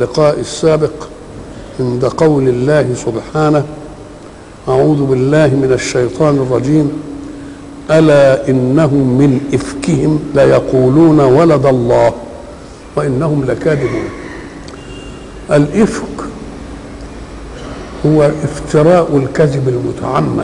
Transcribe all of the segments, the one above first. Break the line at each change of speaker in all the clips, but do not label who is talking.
اللقاء السابق عند قول الله سبحانه أعوذ بالله من الشيطان الرجيم ألا إنهم من إفكهم ليقولون ولد الله وإنهم لكاذبون الإفك هو افتراء الكذب المتعمد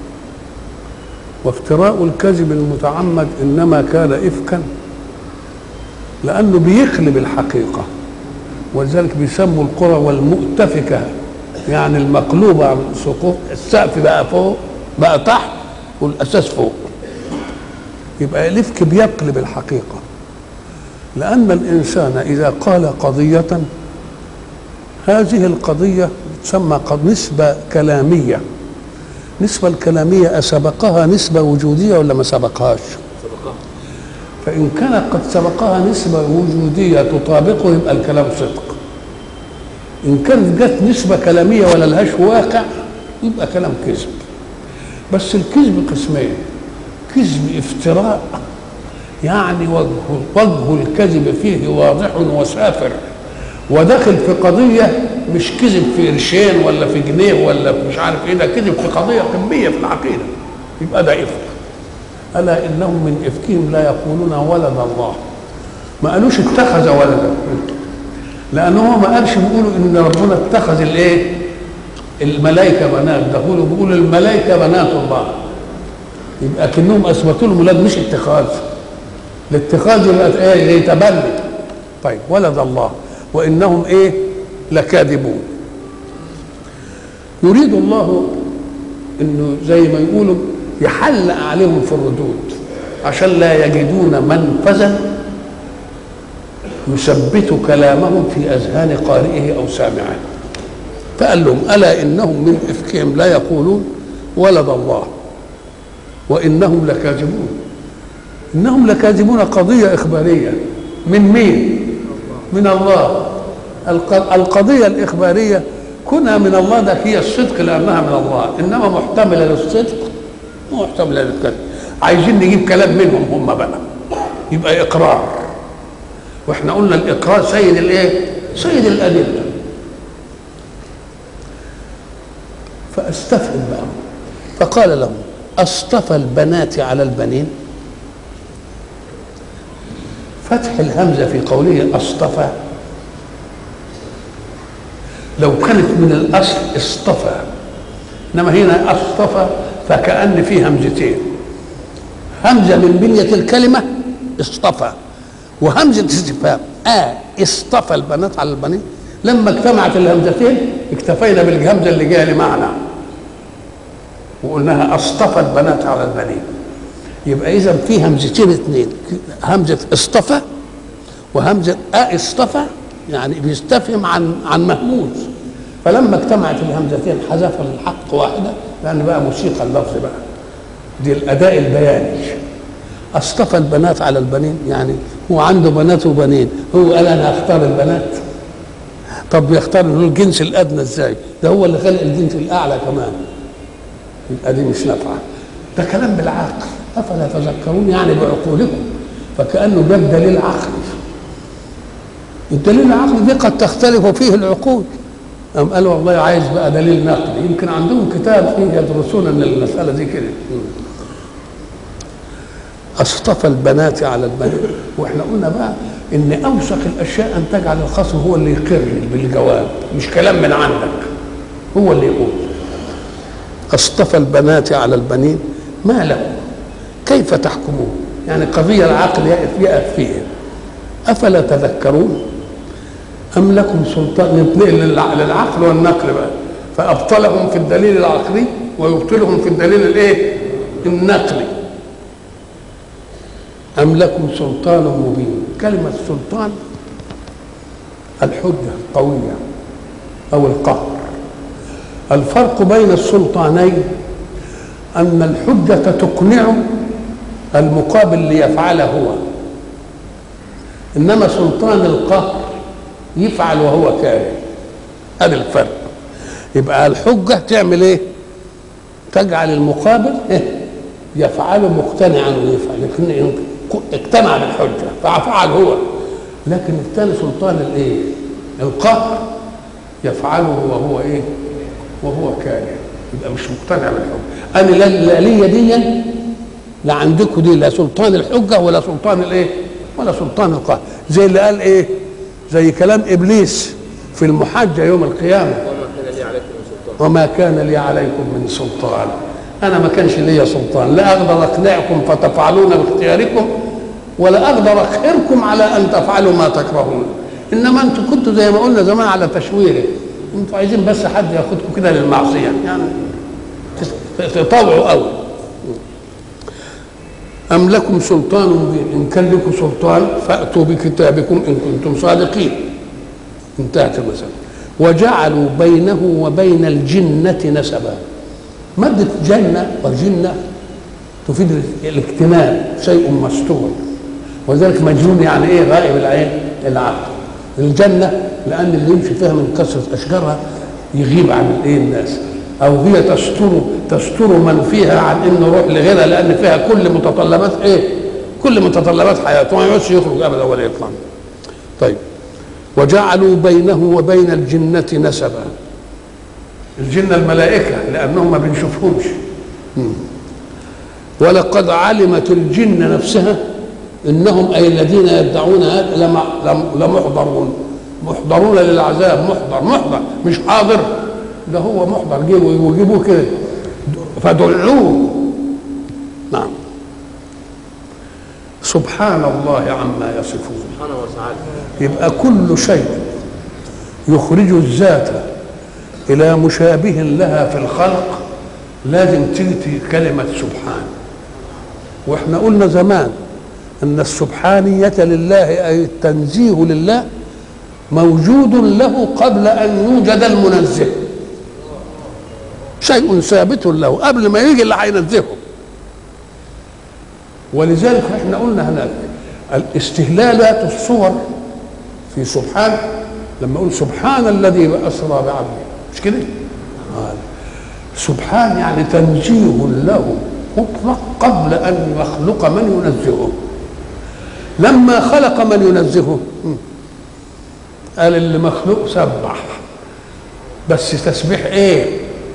وافتراء الكذب المتعمد إنما كان إفكا لأنه بيخلب الحقيقة ولذلك بيسموا القرى والمؤتفكة يعني المقلوبة عن السقوف السقف بقى فوق بقى تحت والأساس فوق يبقى الإفك بيقلب الحقيقة لأن الإنسان إذا قال قضية هذه القضية تسمى نسبة كلامية نسبة الكلامية أسبقها نسبة وجودية ولا ما سبقهاش
سبقها
فإن كانت قد سبقها نسبة وجودية تطابقه يبقى الكلام صدق إن كانت جت نسبة كلامية ولا لهاش واقع يبقى كلام كذب بس الكذب قسمين كذب افتراء يعني وجه وجه الكذب فيه واضح وسافر وداخل في قضية مش كذب في قرشين ولا في جنيه ولا في مش عارف ايه ده كذب في قضية قمية في العقيدة يبقى ده إفك ألا إنهم من إفكهم لا يقولون ولد الله ما قالوش اتخذ ولدا لأن هو ما قالش بيقولوا إن ربنا اتخذ الإيه؟ الملائكة بنات ده بيقولوا بيقولوا الملائكة بنات الله يبقى كأنهم أثبتوا لهم ولاد مش اتخاذ الاتخاذ يبقى ايه يتبني طيب ولد الله وانهم ايه لكاذبون يريد الله انه زي ما يقولوا يحلق عليهم في الردود عشان لا يجدون منفذا يثبت كلامهم في اذهان قارئه او سامعه فقال لهم الا انهم من افكهم لا يقولون ولد الله وانهم لكاذبون انهم لكاذبون قضيه اخباريه من مين من الله القضيه الاخباريه كنا من الله ده هي الصدق لانها من الله انما محتمله للصدق ومحتمله للكذب عايزين نجيب كلام منهم هم بقى يبقى اقرار واحنا قلنا الاقرار سيد الايه سيد الادله فاستفهم بقى فقال لهم اصطفى البنات على البنين فتح الهمزة في قوله اصطفى لو كانت من الأصل اصطفى إنما هنا اصطفى فكأن فيه همزتين همزة من بنية الكلمة اصطفى وهمزة استفهام آه اصطفى البنات على البنين لما اجتمعت الهمزتين اكتفينا بالهمزة اللي جاية لمعنى وقلناها اصطفى البنات على البنين يبقى اذا في همزتين اثنين همزه اصطفى وهمزه ا اصطفى يعني بيستفهم عن عن مهموز فلما اجتمعت الهمزتين حذف الحق واحده لان بقى موسيقى اللفظ بقى دي الاداء البياني اصطفى البنات على البنين يعني هو عنده بنات وبنين هو قال انا هختار البنات طب يختار الجنس الادنى ازاي ده هو اللي خلق الجنس الاعلى كمان يبقى دي مش نافعه ده كلام بالعقل افلا تذكرون يعني بعقولكم فكانه جاب دليل عقلي الدليل العقلي دي قد تختلف فيه العقول أم قالوا والله عايز بقى دليل نقلي يمكن عندهم كتاب فيه يدرسون ان المساله دي كده اصطفى البنات على البنات واحنا قلنا بقى ان اوسخ الاشياء ان تجعل الخصم هو اللي يقر بالجواب مش كلام من عندك هو اللي يقول اصطفى البنات على البنين ما لكم كيف تحكمون يعني قضية العقل يقف فيها أفلا تذكرون أم لكم سلطان نتنقل للعقل والنقل بقى فأبطلهم في الدليل العقلي ويبطلهم في الدليل الإيه؟ النقلي أم لكم سلطان مبين كلمة سلطان الحجة القوية أو القهر الفرق بين السلطانين أن الحجة تقنع المقابل ليفعله هو إنما سلطان القهر يفعل وهو كاره هذا الفرق يبقى الحجة تعمل إيه؟ تجعل المقابل إيه؟ يفعل مقتنعا ويفعل لكن اقتنع بالحجة ففعل هو لكن الثاني سلطان الايه؟ القهر يفعله وهو ايه وهو كاره يبقى مش مقتنع بالحب انا لا لا ليا دي لا عندكم دي لا سلطان الحجه ولا سلطان الايه ولا سلطان القهر زي اللي قال ايه زي كلام ابليس في المحجه يوم القيامه
وما كان لي عليكم من سلطان
وما كان لي عليكم من سلطان انا ما كانش ليا سلطان لا اقدر اقنعكم فتفعلون باختياركم ولا اقدر اقهركم على ان تفعلوا ما تكرهون انما انتم كنتوا زي ما قلنا زمان على تشويره انتوا عايزين بس حد ياخدكم كده للمعصيه يعني تطوعوا قوي أم لكم سلطان مبين إن كان لكم سلطان فأتوا بكتابكم إن كنتم صادقين انتهت المسألة وجعلوا بينه وبين الجنة نسبا مادة جنة وجنة تفيد الاجتماع شيء مستور ولذلك مجنون يعني ايه غائب العين العقل الجنة لأن اللي يمشي فيها من كثرة أشجارها يغيب عن الايه الناس أو هي تستر تستر من فيها عن إنه يروح لغيرها لأن فيها كل متطلبات ايه؟ كل متطلبات حياته ما يعودش يخرج أبدا ولا يطلع طيب وجعلوا بينه وبين الجنة نسبا الجنة الملائكة لأنهم ما بنشوفهمش مم. ولقد علمت الجن نفسها انهم اي الذين يدعون هذا لم- لم- لمحضرون محضرون للعذاب محضر محضر مش حاضر ده هو محضر جيبوا ويجيبوه كده فدعوه نعم سبحان الله عما يصفون
سبحانه وتعالى
يبقى كل شيء يخرج الذات الى مشابه لها في الخلق لازم تيجي كلمه سبحان واحنا قلنا زمان ان السبحانيه لله اي التنزيه لله موجود له قبل ان يوجد المنزه شيء ثابت له قبل ما يجي اللي هينزهه ولذلك احنا قلنا هناك الاستهلالات الصور في سبحان لما اقول سبحان الذي اسرى بعبده مش كده؟ آه. سبحان يعني تنزيه له مطلق قبل ان يخلق من ينزهه لما خلق من ينزهه م. قال اللي مخلوق سبح بس تسبيح ايه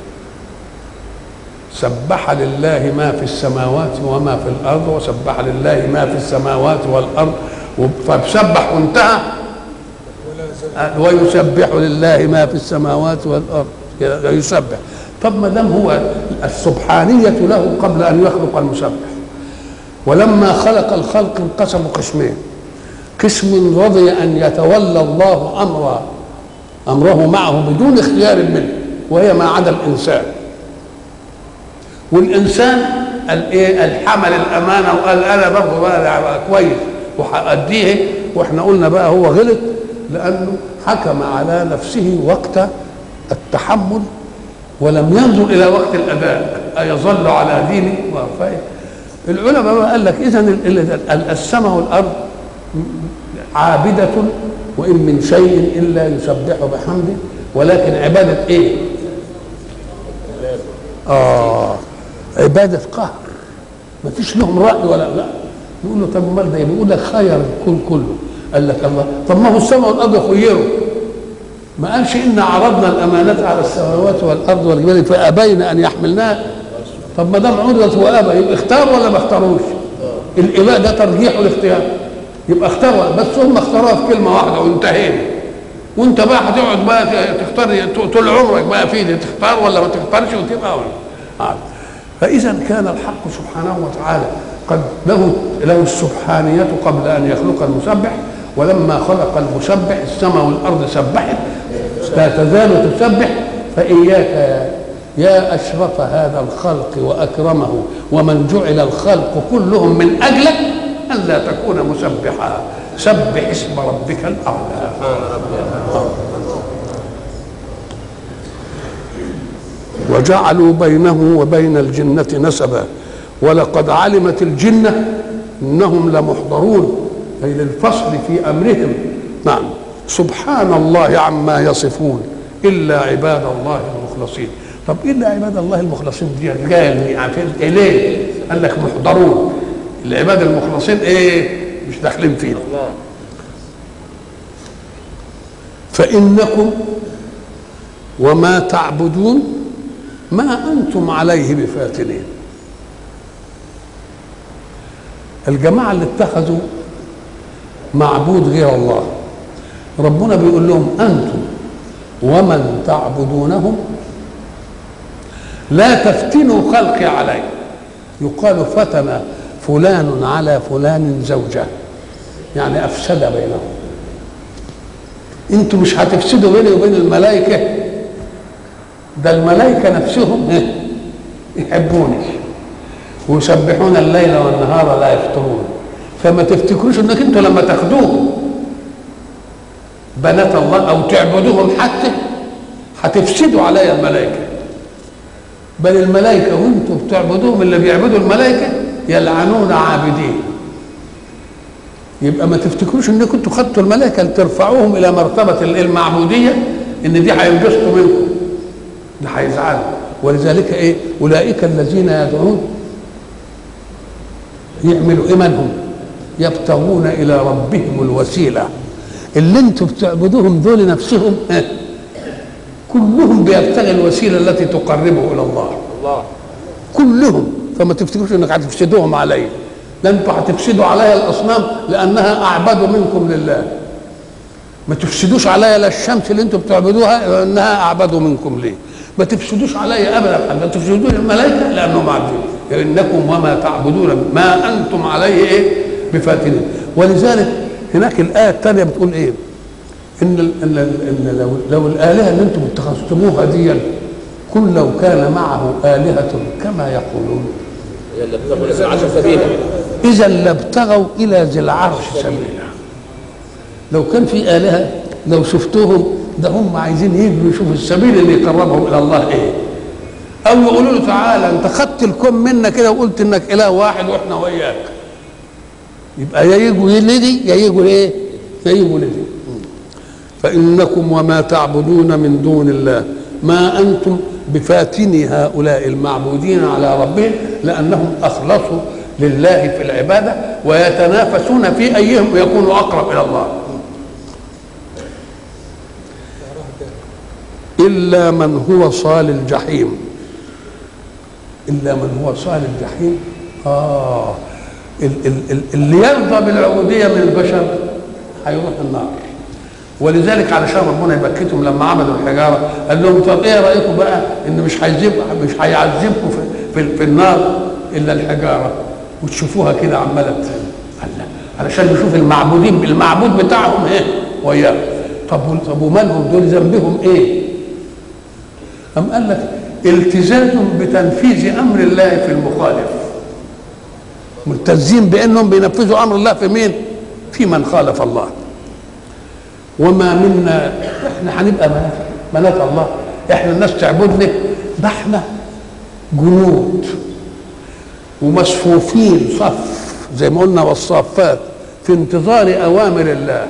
سبح لله ما في السماوات وما في الارض وسبح لله ما في السماوات والارض فسبح وانتهى قال ويسبح لله ما في السماوات والارض كده يسبح طب ما دام هو السبحانيه له قبل ان يخلق المسبح ولما خلق الخلق انقسموا قسمين قسم رضي ان يتولى الله امر امره معه بدون اختيار منه وهي ما عدا الانسان والانسان قال ايه الحمل الامانه وقال انا برضه بقى أبقى كويس وهاديه واحنا قلنا بقى هو غلط لانه حكم على نفسه وقت التحمل ولم ينظر الى وقت الاداء ايظل على ديني العلماء بقى قال لك اذا السماء والارض عابده وان من شيء الا يسبح بحمده ولكن عباده ايه؟ اه عباده قهر ما فيش لهم راي ولا لا يقول له طب امال ده بيقول لك خير الكون كله قال لك الله طب ما هو السماء والارض خيروا ما قالش ان عرضنا الامانات على السماوات والارض والجبال فابين ان يحملناها طب ما دام عرضت وابى يبقى اختار ولا ما اختاروش؟ الاباء ده ترجيح والاختيار يبقى اختاروا بس هم اختاروها في كلمه واحده وانتهينا وانت بقى هتقعد بقى تختار طول عمرك بقى في دي تختار ولا ما تختارش وتبقى ولا آه. فاذا كان الحق سبحانه وتعالى قد له له السبحانيه قبل ان يخلق المسبح ولما خلق المسبح السماء والارض سبحت لا تزال تسبح فاياك يا, يا اشرف هذا الخلق واكرمه ومن جعل الخلق كلهم من اجلك الا تكون مسبحا سبح اسم ربك الاعلى وجعلوا بينه وبين الجنة نسبا ولقد علمت الجنة انهم لمحضرون اي للفصل في امرهم نعم سبحان الله عما يصفون الا عباد الله المخلصين طب الا عباد الله المخلصين دي جايه عارفين إيه ليه؟ قال لك محضرون العباد المخلصين ايه؟ مش داخلين فينا فإنكم وما تعبدون ما أنتم عليه بفاتنين الجماعة اللي اتخذوا معبود غير الله ربنا بيقول لهم أنتم ومن تعبدونهم لا تفتنوا خلقي علي يقال فتن فلان على فلان زوجه يعني أفسد بينهم انتوا مش هتفسدوا بيني وبين الملائكة ده الملائكة نفسهم يحبوني ويسبحون الليل والنهار لا يفترون فما تفتكروش انك انتوا لما تاخدوهم بنات الله او تعبدوهم حتى هتفسدوا علي الملائكة بل الملائكة وانتوا بتعبدوهم اللي بيعبدوا الملائكة يلعنون عابدين يبقى ما تفتكروش انكم انتوا خدتوا الملائكه لترفعوهم الى مرتبه المعبوديه ان دي هينبسطوا منكم ده هيزعلوا ولذلك ايه اولئك الذين يدعون يعملوا ايمانهم يبتغون الى ربهم الوسيله اللي انتوا بتعبدوهم دول نفسهم اه كلهم بيبتغي الوسيله التي تقربه الى الله
الله
كلهم فما تفتكروش انك هتفسدوهم علي ده انتوا هتفسدوا عليا الاصنام لانها اعبد منكم لله ما تفسدوش عليا لا الشمس اللي انتوا بتعبدوها لانها اعبد منكم ليه ما تفسدوش عليا ابدا ما تفسدون الملائكه لانهم عابدين انكم وما تعبدون ما انتم عليه ايه بفاتنين ولذلك هناك الايه الثانيه بتقول ايه ان ال ان, ال إن لو, لو الالهه اللي انتم اتخذتموها دي كل لو كان معه الهه كما يقولون
يلا بتقول لك العشر سبيلا
اذا لابتغوا الى ذي العرش سبيلا لو كان في الهه لو شفتوهم ده هم عايزين يجوا يشوفوا السبيل اللي يقربهم الى الله ايه او يقولوا له تعالى انت خدت الكون منا كده وقلت انك اله واحد واحنا وياك يبقى يا يجوا لدي يا يجوا ايه يا يجوا لدي فانكم وما تعبدون من دون الله ما انتم بفاتني هؤلاء المعبودين على ربهم لانهم اخلصوا لله في العباده ويتنافسون في ايهم يكون اقرب الى الله الا من هو صال الجحيم الا من هو صال الجحيم اه ال- ال- ال- اللي يرضى بالعبوديه من البشر هيروح النار ولذلك علشان ربنا يبكتهم لما عملوا الحجاره قال لهم طب ايه رايكم بقى ان مش هيجيب مش هيعذبكم في, في, في النار الا الحجاره وتشوفوها كده عماله ت- الله علشان نشوف المعبودين المعبود بتاعهم ايه وياه طب طب ومالهم دول ذنبهم ايه؟ أم قال لك التزام بتنفيذ امر الله في المخالف ملتزمين بانهم بينفذوا امر الله في مين؟ في من خالف الله وما منا احنا هنبقى بنات بنات الله احنا الناس تعبدنا ده احنا جنود ومصفوفين صف زي ما قلنا والصافات في انتظار اوامر الله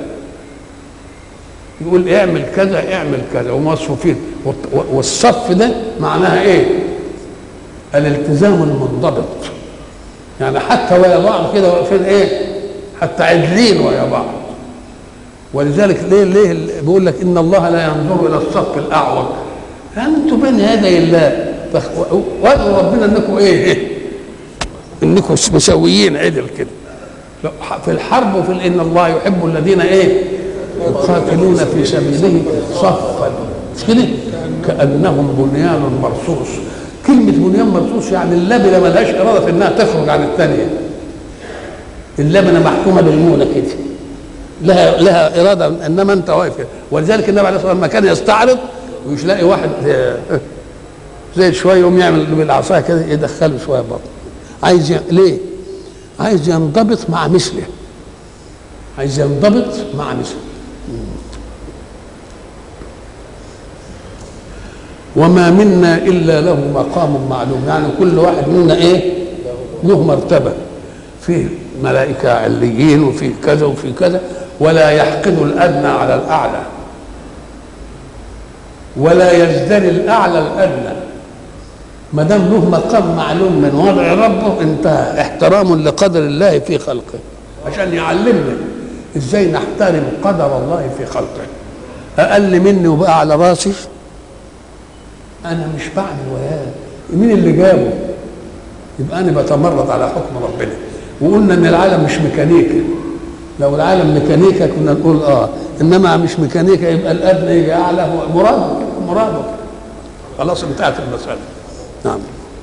يقول اعمل كذا اعمل كذا ومصفوفين والت- والصف ده معناها ايه الالتزام المنضبط يعني حتى ويا بعض كده واقفين ايه حتى عدلين ويا بعض ولذلك ليه ليه بيقول لك ان الله لا ينظر الى الصف الاعوج انتم بين يدي الله فخ- وادعوا ربنا انكم ايه, إيه؟ انكم مسويين عدل كده لا، في الحرب وفي ال- ان الله يحب الذين ايه يقاتلون في سبيله صفا مش كده كانهم بنيان مرصوص كلمه بنيان مرصوص يعني اللبنه ملهاش اراده في انها تخرج عن الثانيه اللبنه محكومه بالمونه كده لها لها اراده انما انت واقف كده ولذلك النبي عليه الصلاه والسلام لما كان يستعرض ومش لاقي واحد آه، زي شويه يقوم يعمل بالعصايه كده يدخله شويه برضه عايز ي... ليه؟ عايز ينضبط مع مثله عايز ينضبط مع مثله وما منا الا له مقام معلوم يعني كل واحد منا ايه له مرتبه فيه ملائكه عليين وفيه كذا وفيه كذا ولا يحقد الادنى على الاعلى ولا يزدري الاعلى الادنى ما دام له مقام معلوم من وضع ربه انتهى احترام لقدر الله في خلقه عشان يعلمنا ازاي نحترم قدر الله في خلقه اقل مني وبقى على راسي انا مش بعمل وياه مين اللي جابه يبقى انا بتمرد على حكم ربنا وقلنا ان العالم مش ميكانيكا لو العالم ميكانيكا كنا نقول اه انما مش ميكانيكا يبقى الادنى يجي اعلى هو مراده مراده خلاص انتهت المساله نعم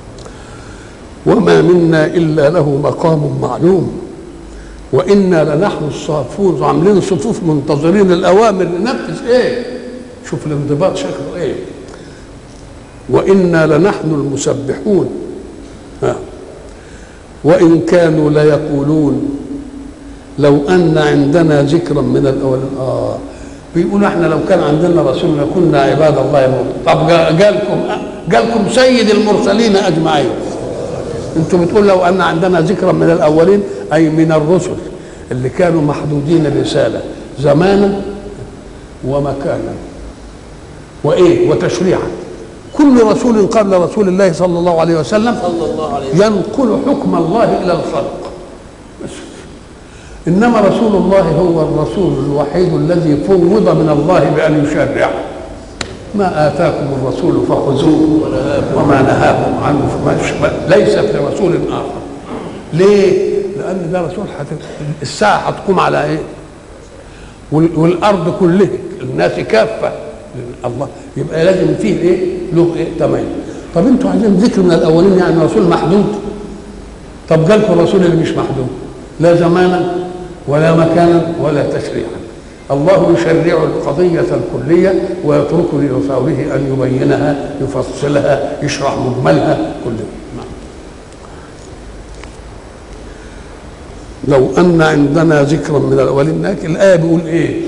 وما منا الا له مقام معلوم وانا لنحن الصافون وعاملين صفوف منتظرين الاوامر ننفذ ايه شوف الانضباط شكله ايه وانا لنحن المسبحون ها. وان كانوا ليقولون لو ان عندنا ذكرا من الاول اه بيقولوا احنا لو كان عندنا رسول لكنا عباد الله المرسلين طب جالكم جالكم سيد المرسلين اجمعين انتم بتقول لو ان عندنا ذكرا من الاولين اي من الرسل اللي كانوا محدودين الرساله زمانا ومكانا وايه وتشريعا كل رسول قبل رسول الله صلى الله عليه وسلم
صلى الله عليه وسلم
ينقل حكم الله الى الخلق بس انما رسول الله هو الرسول الوحيد الذي فوض من الله بان يشرع ما اتاكم الرسول فخذوه وما نهاكم عنه فما ليس في رسول اخر ليه؟ لان ده رسول حت... الساعه هتقوم على ايه؟ وال... والارض كلها الناس كافه الله يبقى لازم فيه ايه؟ له ايه؟ تمام طب انتوا عايزين ذكر من الاولين يعني رسول محدود طب جالكم الرسول اللي مش محدود لا زمانا ولا مكانا ولا تشريعا الله يشرع القضية الكلية ويترك لرسوله أن يبينها يفصلها يشرح مجملها كلها نعم. لو أن عندنا ذكرا من الأولين لكن الآية بيقول إيه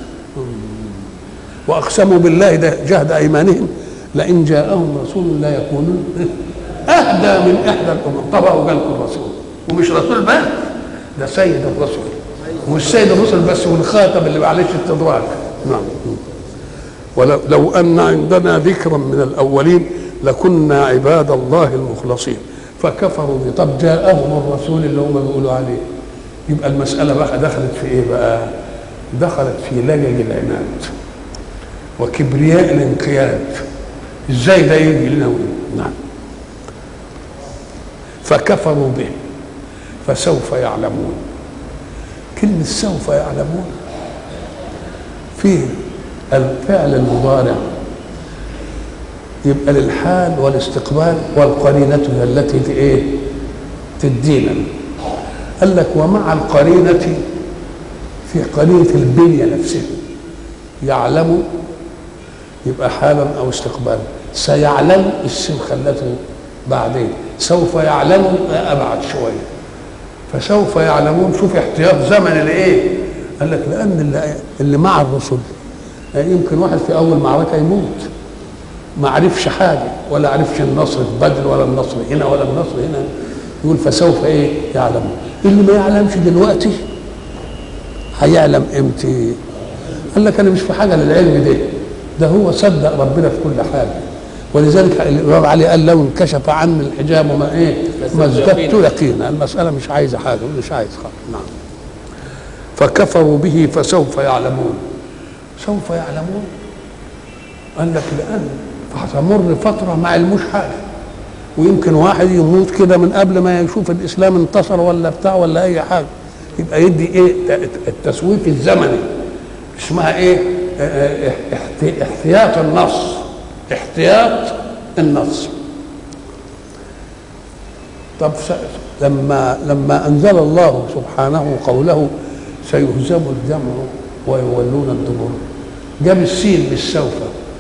وأقسموا بالله ده جهد أيمانهم لئن جاءهم رسول لا يكونون أهدى من إحدى الأمم طبعا جالكم الرسول ومش رسول بس ده سيد الرسل مش سيد الرسل بس والخاتم اللي معلش استدراك نعم ولو لو ان عندنا ذكرا من الاولين لكنا عباد الله المخلصين فكفروا به طب جاءهم الرسول اللي هم بيقولوا عليه يبقى المساله بقى دخلت في ايه بقى دخلت في لجج العناد وكبرياء الانقياد ازاي ده يجي لنا نعم فكفروا به فسوف يعلمون كلمة سوف يعلمون فيه الفعل المضارع يبقى للحال والاستقبال والقرينة هي التي ايه تدينا قال لك ومع القرينة في قرينة البنية نفسها يعلم يبقى حالا او استقبالا سيعلم السين خلته بعدين سوف يعلم ابعد شويه فسوف يعلمون شوف احتياط زمن الايه قال لك لان اللي, اللي مع الرسل يمكن واحد في اول معركه يموت ما عرفش حاجه ولا عرفش النصر في بدر ولا النصر هنا ولا النصر هنا يقول فسوف ايه يعلمون اللي ما يعلمش دلوقتي هيعلم امتى قال لك انا مش في حاجه للعلم ده ده هو صدق ربنا في كل حاجه ولذلك الامام علي قال لو انكشف عني الحجاب وما ايه ما ازددت يقينا المساله مش عايزه حاجه مش عايز خالص نعم فكفروا به فسوف يعلمون سوف يعلمون قال لك لان هتمر فتره ما علموش حاجه ويمكن واحد يموت كده من قبل ما يشوف الاسلام انتصر ولا بتاع ولا اي حاجه يبقى يدي ايه التسويف الزمني اسمها ايه احتياط النص احتياط النص طب لما لما انزل الله سبحانه قوله سيهزم الجمع ويولون الدبر جاب السين بالسوف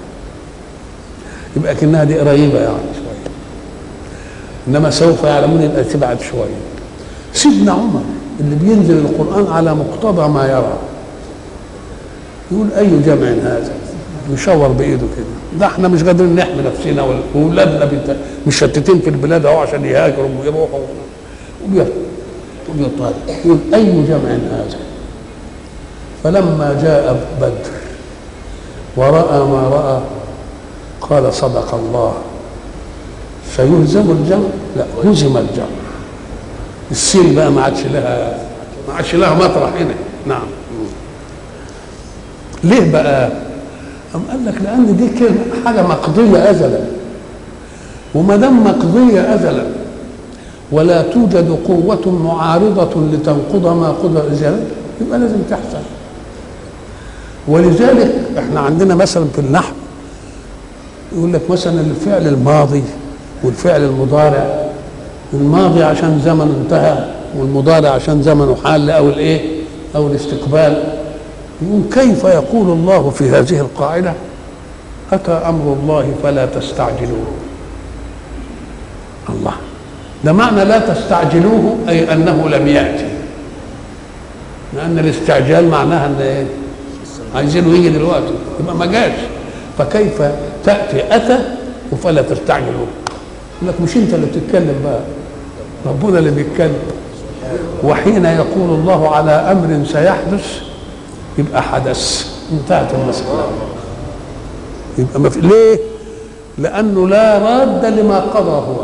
يبقى كانها دي قريبه يعني شويه انما سوف يعلمون يبقى تبعد شويه سيدنا عمر اللي بينزل القران على مقتضى ما يرى يقول اي جمع هذا يشاور بايده كده ده احنا مش قادرين نحمي نفسنا واولادنا مشتتين في البلاد اهو عشان يهاجروا ويروحوا وبيطالب يقول اي جمع هذا فلما جاء بدر وراى ما راى قال صدق الله سيهزم الجمع لا هزم الجمع السين بقى ما عادش لها ما عادش لها مطرح هنا نعم ليه بقى أم قال لك لأن دي كلمة حاجة مقضية أزلا وما دام مقضية أزلا ولا توجد قوة معارضة لتنقض ما قدر إزالته يبقى لازم تحصل ولذلك احنا عندنا مثلا في النحو يقول لك مثلا الفعل الماضي والفعل المضارع الماضي عشان زمن انتهى والمضارع عشان زمنه حال او الايه او الاستقبال يقول كيف يقول الله في هذه القاعده اتى امر الله فلا تستعجلوه الله ده معنى لا تستعجلوه اي انه لم ياتي لان الاستعجال معناها ان ايه عايزينه يجي دلوقتي يبقى ما جاش فكيف تاتي اتى وفلا تستعجلوه يقول لك مش انت اللي بتتكلم بقى ربنا اللي بيتكلم وحين يقول الله على امر سيحدث يبقى حدث انتهت المساله يبقى ما في ليه لانه لا راد لما قضى هو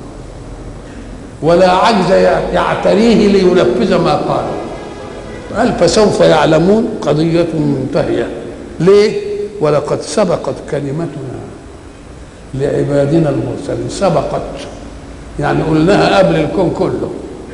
ولا عجز يعتريه لينفذ ما قال قال فسوف يعلمون قضية منتهية ليه ولقد سبقت كلمتنا لعبادنا المرسلين سبقت يعني قلناها قبل الكون كله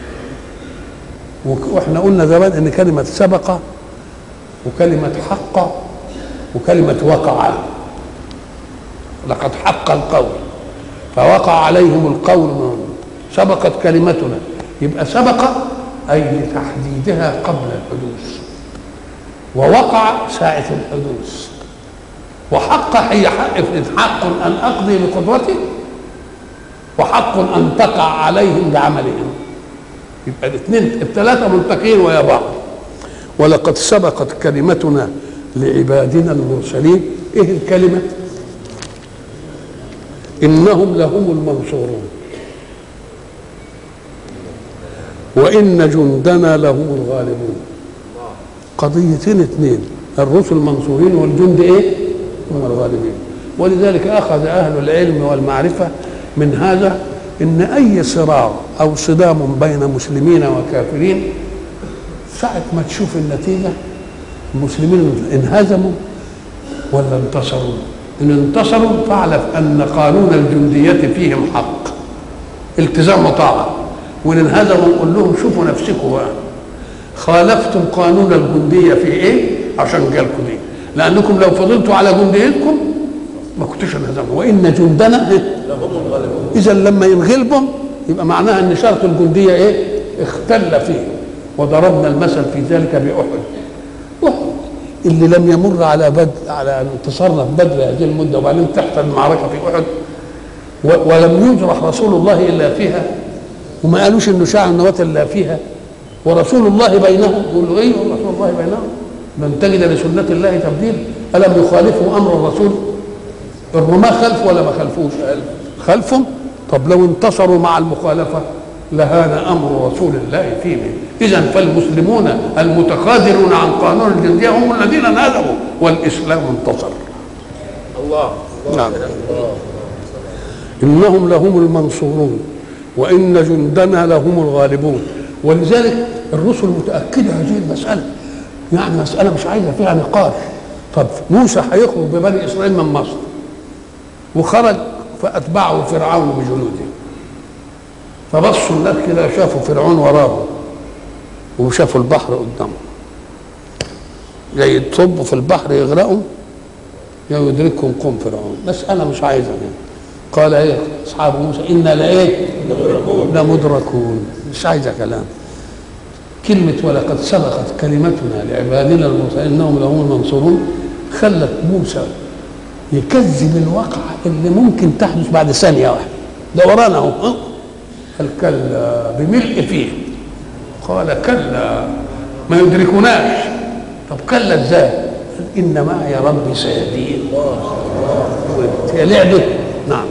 واحنا قلنا زمان ان كلمة سبق وكلمة حق وكلمة وقع لقد حق القول فوقع عليهم القول منهم سبقت كلمتنا يبقى سبق أي لتحديدها قبل الحدوث ووقع ساعة الحدوث وحق هي حق حق أن أقضي بقدرتي وحق أن تقع عليهم بعملهم يبقى الاثنين الثلاثة ملتقين ويا بعض ولقد سبقت كلمتنا لعبادنا المرسلين ايه الكلمة إنهم لهم المنصورون وإن جندنا لهم الغالبون قضيتين اثنين الرسل منصورين والجند ايه هم الغالبين ولذلك أخذ أهل العلم والمعرفة من هذا إن أي صراع أو صدام بين مسلمين وكافرين ساعة ما تشوف النتيجة المسلمين انهزموا ولا انتصروا إن انتصروا فاعلم أن قانون الجندية فيهم حق التزام وطاعة وإن انهزموا نقول لهم شوفوا نفسكم بقى خالفتم قانون الجندية في إيه عشان جالكم دي لأنكم لو فضلتوا على جنديتكم ما كنتوش انهزموا وإن جندنا إذا لما ينغلبهم يبقى معناها ان شرط الجنديه ايه؟ اختل فيه وضربنا المثل في ذلك باحد احد اللي لم يمر على بدر على انتصارنا في بدر هذه المده وبعدين تحصل المعركه في احد ولم يجرح رسول الله الا فيها وما قالوش انه شاع النواه الا فيها ورسول الله بينهم يقول له ايوه رسول الله بينهم من تجد لسنه الله تبديل الم يخالفوا امر الرسول الرماة خلفوا ولا ما خلفوش خلفهم طب لو انتصروا مع المخالفة لهان أمر رسول الله فيهم إذا فالمسلمون المتخاذلون عن قانون الجندية هم الذين انهزموا والإسلام انتصر
الله
نعم إنهم لهم المنصورون وإن جندنا لهم الغالبون ولذلك الرسل متأكدة هذه المسألة يعني مسألة مش عايزة فيها نقاش طب موسى هيخرج ببني إسرائيل من مصر وخرج فأتبعه فرعون بجنوده فبصوا الناس كده شافوا فرعون وراهم وشافوا البحر قدامهم يا يتصبوا في البحر يغرقوا يا يدركهم قوم فرعون بس انا مش عايز يعني. قال ايه اصحاب موسى انا لايه لمدركون مش عايزه كلام كلمة ولقد سبقت كلمتنا لعبادنا المرسلين انهم لهم المنصورون خلت موسى يكذب الواقعة اللي ممكن تحدث بعد ثانية واحدة ده ورانا اهو قال كلا بملء فيه قال كلا ما يدركوناش طب كلا ازاي؟ قال ان معي ربي سيهدين هي لعبه نعم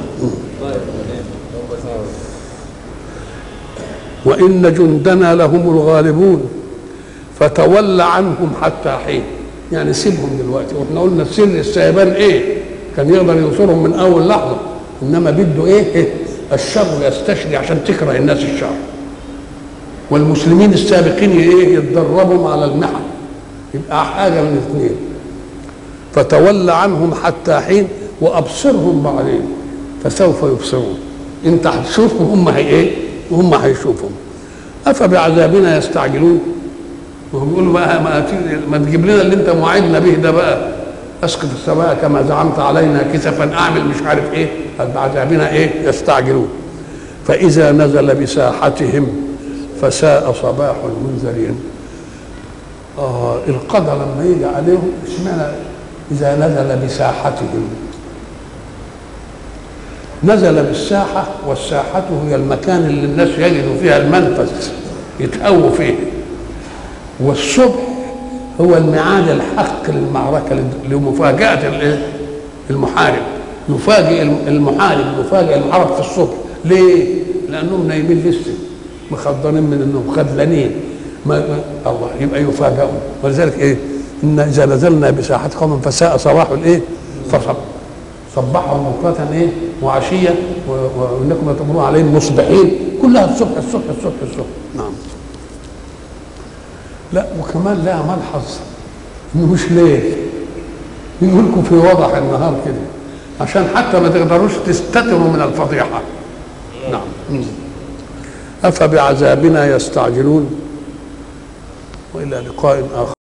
وان جندنا لهم الغالبون فتول عنهم حتى حين يعني سيبهم دلوقتي واحنا قلنا سر السيبان ايه كان يقدر ينصرهم من اول لحظه انما بده ايه, إيه؟ الشر يستشري عشان تكره الناس الشر والمسلمين السابقين ايه يتدربوا على المحن يبقى حاجه من الاثنين فتول عنهم حتى حين وابصرهم بعدين فسوف يبصرون انت هتشوفهم هم هي ايه وهم هيشوفهم افبعذابنا يستعجلون وهم بيقولوا بقى ما, تي- ما تجيب لنا اللي انت موعدنا به ده بقى اسقط السماء كما زعمت علينا كسفا اعمل مش عارف ايه بعذابنا ايه يستعجلون فاذا نزل بساحتهم فساء صباح المنذرين اه القدر لما يجي عليهم اشمعنى اذا نزل بساحتهم نزل بالساحة والساحة هي المكان اللي الناس يجدوا فيها المنفذ يتقووا فيه والصبح هو الميعاد الحق للمعركة لمفاجأة الإيه؟ المحارب يفاجئ المحارب يفاجئ العرب في الصبح ليه؟ لأنهم نايمين لسه مخضرين من النوم خذلانين ما ما الله يبقى يفاجئون ولذلك ايه؟ إن إذا نزلنا بساحة قوم فساء صباح الايه؟ فصب صبحهم بكرة ايه؟ وعشية و- و- وانكم تمرون عليهم مصبحين كلها الصبح الصبح الصبح الصبح نعم لا وكمان لا ملحظ انه مش ليل يقول لكم في وضح النهار كده عشان حتى ما تقدروش تستتروا من الفضيحه نعم مم. افبعذابنا يستعجلون والى لقاء اخر